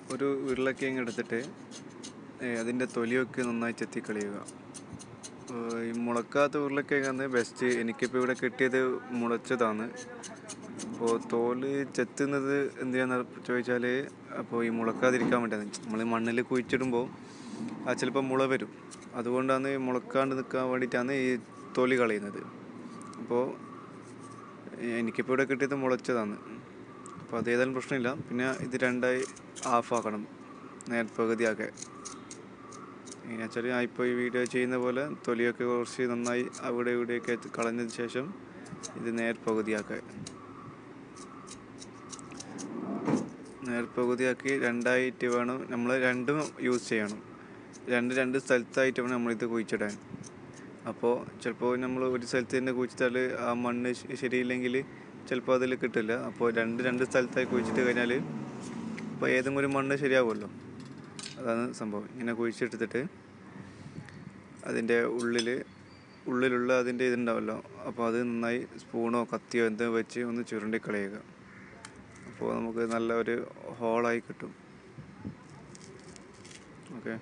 ഒരു ഉരുളക്കിഴങ്ങ് എടുത്തിട്ട് ഏ, അതിൻ്റെ തൊലിയൊക്കെ നന്നായി ചെത്തി കളയുക ഏ, ഈ മുളക്കാത്ത ഉരുളക്കിഴങ്ങാണ് ബെസ്റ്റ് എനിക്കിപ്പോൾ ഇവിടെ കിട്ടിയത് മുളച്ചതാണ് അപ്പോൾ തോല് ചെത്തുന്നത് എന്തിനാന്ന് ചോദിച്ചാൽ അപ്പോൾ ഈ മുളക്കാതിരിക്കാൻ വേണ്ടിയാണ് നമ്മൾ മണ്ണിൽ കുഴിച്ചിടുമ്പോൾ ആ ചിലപ്പോൾ മുള വരും അതുകൊണ്ടാണ് ഈ മുളക്കാണ്ട് നിൽക്കാൻ വേണ്ടിയിട്ടാണ് ഈ തൊലി കളയുന്നത് അപ്പോൾ എനിക്കിപ്പോൾ ഇവിടെ കിട്ടിയത് മുളച്ചതാണ് അപ്പോൾ അത് ഏതായാലും പ്രശ്നമില്ല പിന്നെ ഇത് രണ്ടായി ഹാഫ് ആക്കണം നേർപകുതിയാക്കെ എങ്ങനെയാ വെച്ചാൽ ഞാൻ ഇപ്പോൾ ഈ വീഡിയോ ചെയ്യുന്ന പോലെ തൊലിയൊക്കെ കുറച്ച് നന്നായി അവിടെ ഇവിടെയൊക്കെ കളഞ്ഞതിന് ശേഷം ഇത് നേർപകുതിയാക്കുക നേർപകുതിയാക്കി രണ്ടായിട്ട് വേണം നമ്മൾ രണ്ടും യൂസ് ചെയ്യണം രണ്ട് രണ്ട് സ്ഥലത്തായിട്ട് വേണം നമ്മളിത് കുഴിച്ചിടാൻ അപ്പോൾ ചിലപ്പോൾ നമ്മൾ ഒരു സ്ഥലത്ത് തന്നെ കുഴിച്ചിട്ടാൽ ആ മണ്ണ് ശ- ശരിയില്ലെങ്കിൽ ചിലപ്പോൾ അതിൽ കിട്ടില്ല അപ്പോൾ രണ്ട് രണ്ട് സ്ഥലത്തായി കുഴിച്ചിട്ട് കഴിഞ്ഞാൽ ഇപ്പോൾ ഏതെങ്കിലും ഒരു മണ്ണ് ശരിയാവുമല്ലോ അതാണ് സംഭവം ഇങ്ങനെ കുഴിച്ചെടുത്തിട്ട് അതിൻ്റെ ഉള്ളിൽ ഉള്ളിലുള്ള അതിൻ്റെ ഇതുണ്ടാവുമല്ലോ അപ്പോൾ അത് നന്നായി സ്പൂണോ കത്തിയോ എന്തോ വെച്ച് ഒന്ന് ചുരുണ്ടി കളയുക അപ്പോൾ നമുക്ക് നല്ല ഒരു ഹോളായി കിട്ടും ഓക്കെ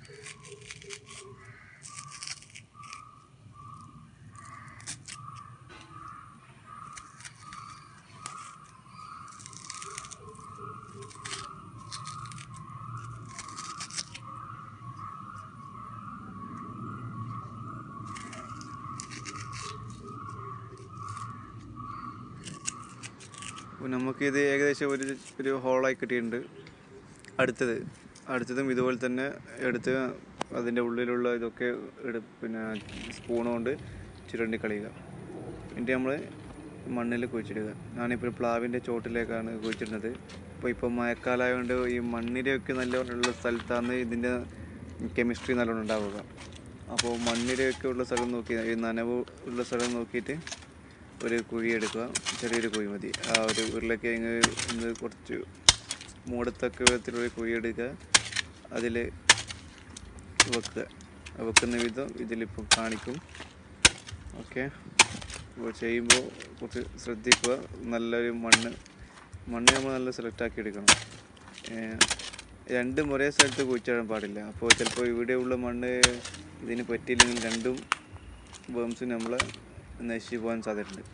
അപ്പോൾ നമുക്കിത് ഏകദേശം ഒരു ഒരു ഹോളായി കിട്ടിയിട്ടുണ്ട് അടുത്തത് അടുത്തതും ഇതുപോലെ തന്നെ എടുത്ത് അതിൻ്റെ ഉള്ളിലുള്ള ഇതൊക്കെ എടു പിന്നെ സ്പൂൺ കൊണ്ട് ചുരണ്ടി കളയുക എന്നിട്ട് നമ്മൾ മണ്ണിൽ കുഴിച്ചിടുക ഞാനിപ്പോൾ പ്ലാവിൻ്റെ ചോട്ടിലേക്കാണ് കുഴിച്ചിടുന്നത് അപ്പോൾ ഇപ്പോൾ മഴക്കാലമായതുകൊണ്ട് ഈ മണ്ണിരയൊക്കെ നല്ലോണമുള്ള സ്ഥലത്താണ് ഇതിൻ്റെ കെമിസ്ട്രി നല്ലോണം ഉണ്ടാവുക അപ്പോൾ മണ്ണിരയൊക്കെ ഉള്ള സ്ഥലം നോക്കി ഈ നനവ് ഉള്ള സ്ഥലം നോക്കിയിട്ട് ഒരു കുഴി എടുക്കുക ചെറിയൊരു കുഴി മതി ആ ഒരു ഉരുളക്കിഴങ്ങ് ഒന്ന് കുറച്ച് മൂടത്തക്ക വിധത്തിലൊരു കുഴി എടുക്കുക അതിൽ വെക്കുക ആ വെക്കുന്ന വിധം ഇതിലിപ്പോൾ കാണിക്കും ഓക്കെ അപ്പോൾ ചെയ്യുമ്പോൾ കുറച്ച് ശ്രദ്ധിക്കുക നല്ലൊരു മണ്ണ് മണ്ണ് നമ്മൾ നല്ല സെലക്ട് ആക്കി എടുക്കണം ഏഹ് രണ്ടും ഒരേ സ്ഥലത്ത് കുഴിച്ചിടാൻ പാടില്ല അപ്പോൾ ചിലപ്പോൾ ഇവിടെയുള്ള മണ്ണ് ഇതിന് പറ്റിയില്ലെങ്കിൽ രണ്ടും വേംസ് നമ്മളെ നശിച്ചു പോകാൻ സാധ്യതയുണ്ട്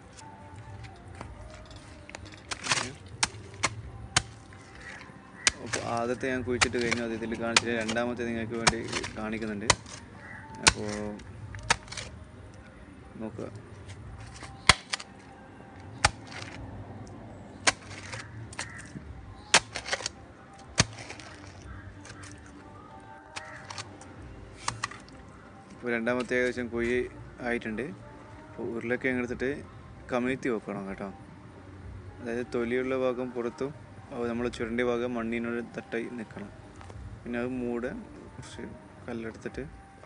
അപ്പോൾ ആദ്യത്തെ ഞാൻ കുഴിച്ചിട്ട് കഴിഞ്ഞു അത് ഇതിൽ കാണിച്ചിട്ട് രണ്ടാമത്തെ നിങ്ങൾക്ക് വേണ്ടി കാണിക്കുന്നുണ്ട് അപ്പോൾ നോക്കുക ഇപ്പോൾ രണ്ടാമത്തെ ഏകദേശം കുഴി ആയിട്ടുണ്ട് അപ്പോൾ ഉരുളക്കിഴങ്ങ് എടുത്തിട്ട് കമ്മിഴ്ത്തി വെക്കണം കേട്ടോ അതായത് തൊലിയുള്ള ഭാഗം പുറത്തും നമ്മൾ ചുരണ്ടിയ ഭാഗം മണ്ണിനോട് തട്ടായി നിൽക്കണം പിന്നെ അത് മൂട് കുറച്ച് കല്ലെടുത്തിട്ട്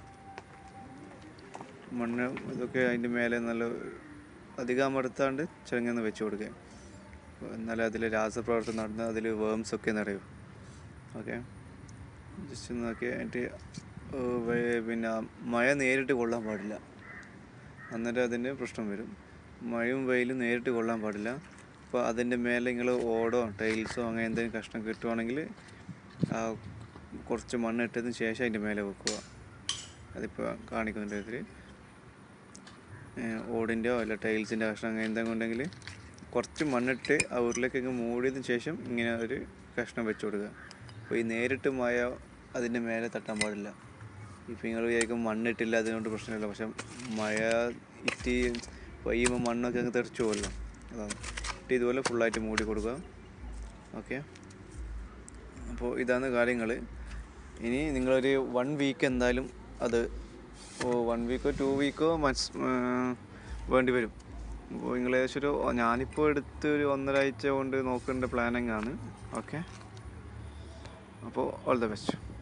മണ്ണ് ഇതൊക്കെ അതിൻ്റെ മേലെ നല്ല അധികം അമർത്താണ്ട് ചെറുങ്ങനെ വെച്ച് കൊടുക്കുക അപ്പോൾ എന്നാലേ അതിൽ രാസപ്രവർത്തനം നടന്ന് അതിൽ വേംസ് ഒക്കെ നിറയും ഓക്കെ ജസ്റ്റ് നോക്കി എന്നിട്ട് ഏർ വേ- പിന്നെ മഴ നേരിട്ട് കൊള്ളാൻ പാടില്ല അന്നേരം അതിൻ്റെ പ്രശ്നം വരും മഴയും വെയിലും നേരിട്ട് കൊള്ളാൻ പാടില്ല അപ്പോൾ അതിൻ്റെ മേലെ നിങ്ങൾ ഓടോ ടൈൽസോ അങ്ങനെ എന്തെങ്കിലും കഷ്ണം കിട്ടുവാണെങ്കിൽ ആ കുറച്ച് മണ്ണ് ഇട്ടതിന് ശേഷം അതിൻ്റെ മേലെ വെക്കുക അതിപ്പോൾ കാണിക്കുന്നുണ്ട് ഇതിൽ ഓടിൻ്റെയോ അല്ല ടൈൽസിൻ്റെ കഷ്ണം അങ്ങനെ എന്തെങ്കിലും ഉണ്ടെങ്കിൽ കുറച്ച് മണ്ണിട്ട് ആ ഉരുളക്കിഴങ്ങ് മൂടിയതിന് ശേഷം ഇങ്ങനെ ഒരു കഷ്ണം വെച്ച് കൊടുക്കുക അപ്പോൾ ഈ നേരിട്ട് മഴ അതിൻ്റെ മേലെ തട്ടാൻ പാടില്ല ഇപ്പം നിങ്ങൾ വിചാരിക്കും മണ്ണിട്ടില്ല അതുകൊണ്ട് പ്രശ്നമില്ല പക്ഷെ മഴ ഇറ്റി പെയ്യുമ്പോൾ മണ്ണൊക്കെ അങ്ങ് തെറിച്ചു പോകുമല്ലോ അതാണ് ഇട്ട് ഇതുപോലെ ഫുള്ളായിട്ട് മൂടി കൊടുക്കുക ഓക്കെ അപ്പോൾ ഇതാണ് കാര്യങ്ങൾ ഇനി നിങ്ങളൊരു വൺ വീക്ക് എന്തായാലും അത് വൺ വീക്കോ ടു വീക്കോ മൻസ് വേണ്ടി വരും അപ്പോൾ നിങ്ങൾ ഏകദേശം ഒരു ഞാനിപ്പോൾ എടുത്ത് ഒരു ഒന്നരാഴ്ച കൊണ്ട് നോക്കേണ്ട പ്ലാനിങ് ആണ് ഓക്കെ അപ്പോൾ ഓൾ ദ ബെസ്റ്റ്